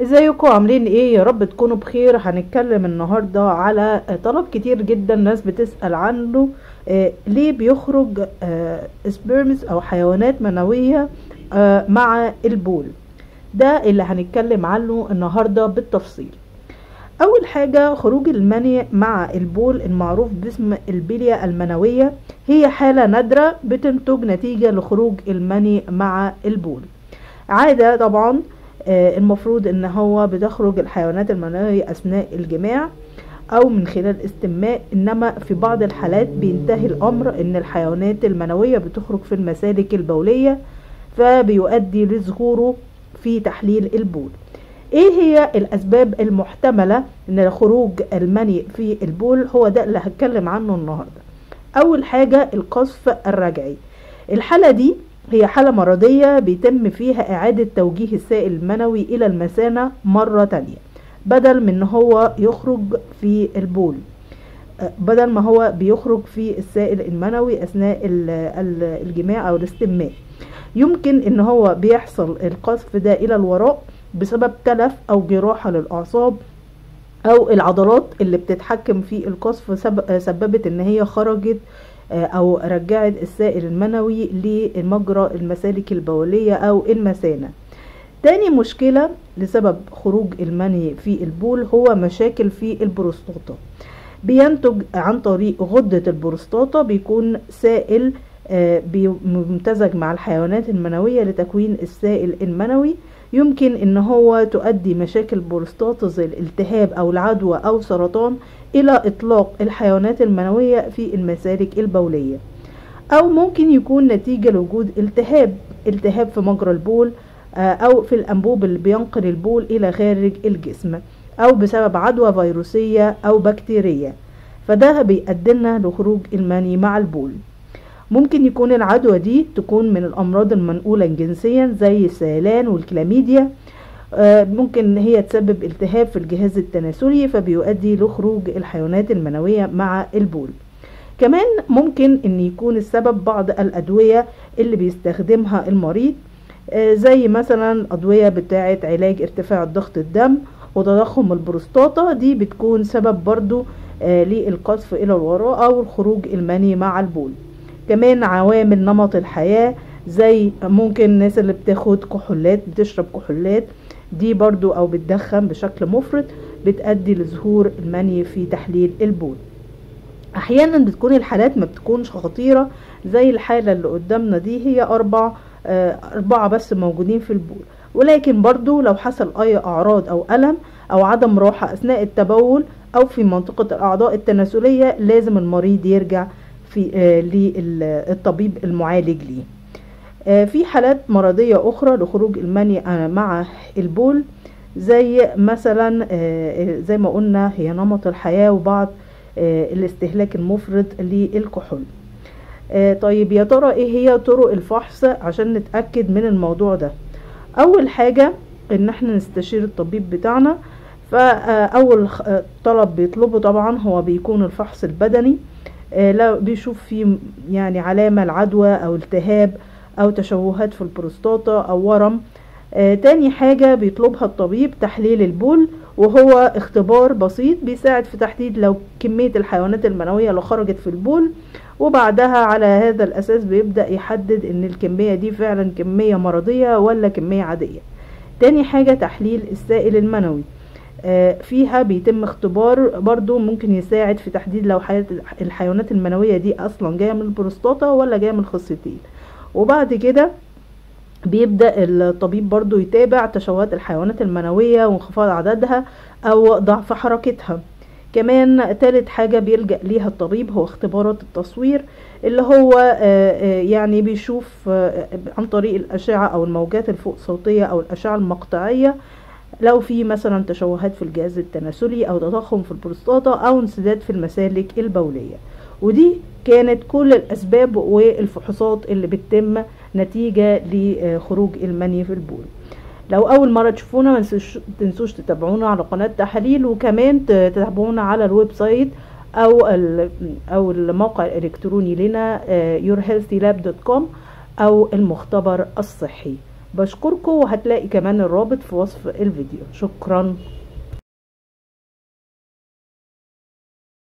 ازيكم عاملين ايه يا رب تكونوا بخير هنتكلم النهاردة على طلب كتير جدا ناس بتسأل عنه آه ليه بيخرج آه سبيرمز او حيوانات منوية آه مع البول ده اللي هنتكلم عنه النهاردة بالتفصيل اول حاجة خروج المني مع البول المعروف باسم البلية المنوية هي حالة نادرة بتنتج نتيجة لخروج المني مع البول عادة طبعا المفروض ان هو بتخرج الحيوانات المنوية اثناء الجماع او من خلال استماء انما في بعض الحالات بينتهي الامر ان الحيوانات المنوية بتخرج في المسالك البولية فبيؤدي لظهوره في تحليل البول ايه هي الاسباب المحتملة ان خروج المني في البول هو ده اللي هتكلم عنه النهاردة اول حاجة القصف الرجعي الحالة دي هي حالة مرضية بيتم فيها إعادة توجيه السائل المنوي إلى المثانة مرة تانية بدل من هو يخرج في البول بدل ما هو بيخرج في السائل المنوي أثناء الجماع أو الاستماء يمكن ان هو بيحصل القذف ده الى الوراء بسبب تلف او جراحة للاعصاب او العضلات اللي بتتحكم في القذف سببت ان هي خرجت او رجعت السائل المنوي لمجرى المسالك البولية او المثانة تاني مشكلة لسبب خروج المني في البول هو مشاكل في البروستاتا بينتج عن طريق غدة البروستاتا بيكون سائل ممتزج مع الحيوانات المنوية لتكوين السائل المنوي يمكن ان هو تؤدي مشاكل بروستاتا زي الالتهاب او العدوى او سرطان الى اطلاق الحيوانات المنوية في المسالك البولية او ممكن يكون نتيجة لوجود التهاب التهاب في مجرى البول او في الانبوب اللي بينقل البول الى خارج الجسم او بسبب عدوى فيروسية او بكتيرية فده بيؤدلنا لخروج المني مع البول ممكن يكون العدوى دي تكون من الأمراض المنقولة جنسيا زي السيلان والكلاميديا ممكن هي تسبب التهاب في الجهاز التناسلي فبيؤدي لخروج الحيوانات المنوية مع البول كمان ممكن ان يكون السبب بعض الأدوية اللي بيستخدمها المريض زي مثلا أدوية بتاعة علاج ارتفاع ضغط الدم وتضخم البروستاتا دي بتكون سبب برضو للقذف إلى الوراء أو الخروج المني مع البول كمان عوامل نمط الحياة زي ممكن الناس اللي بتاخد كحولات بتشرب كحولات دي برضو او بتدخن بشكل مفرط بتأدي لظهور المني في تحليل البول احيانا بتكون الحالات ما بتكونش خطيرة زي الحالة اللي قدامنا دي هي اربع آه اربعة بس موجودين في البول ولكن برضو لو حصل اي اعراض او الم او عدم راحة اثناء التبول او في منطقة الاعضاء التناسلية لازم المريض يرجع في آه للطبيب المعالج ليه آه في حالات مرضية أخرى لخروج المني آه مع البول زي مثلا زي ما قلنا هي نمط الحياة وبعض الاستهلاك المفرط للكحول طيب يا ترى ايه هي طرق الفحص عشان نتأكد من الموضوع ده أول حاجة ان احنا نستشير الطبيب بتاعنا فأول طلب بيطلبه طبعا هو بيكون الفحص البدني لو بيشوف فيه يعني علامة العدوى أو التهاب أو تشوهات في البروستاتا أو ورم آه تاني حاجة بيطلبها الطبيب تحليل البول وهو اختبار بسيط بيساعد في تحديد لو كمية الحيوانات المنوية اللي خرجت في البول وبعدها على هذا الأساس بيبدأ يحدد إن الكمية دي فعلا كمية مرضية ولا كمية عادية تاني حاجة تحليل السائل المنوي فيها بيتم اختبار برضو ممكن يساعد في تحديد لو الحيوانات المنوية دي اصلا جاية من البروستاتا ولا جاية من الخصيتين وبعد كده بيبدأ الطبيب برضو يتابع تشوهات الحيوانات المنوية وانخفاض عددها او ضعف حركتها كمان تالت حاجة بيلجأ ليها الطبيب هو اختبارات التصوير اللي هو يعني بيشوف عن طريق الأشعة أو الموجات الفوق صوتية أو الأشعة المقطعية لو في مثلا تشوهات في الجهاز التناسلي او تضخم في البروستاتا او انسداد في المسالك البولية ودي كانت كل الاسباب والفحوصات اللي بتتم نتيجة لخروج المني في البول لو اول مرة تشوفونا ما تنسوش تتابعونا على قناة تحاليل وكمان تتابعونا على الويب سايت او او الموقع الالكتروني لنا yourhealthylab.com او المختبر الصحي بشكركم وهتلاقي كمان الرابط في وصف الفيديو شكرا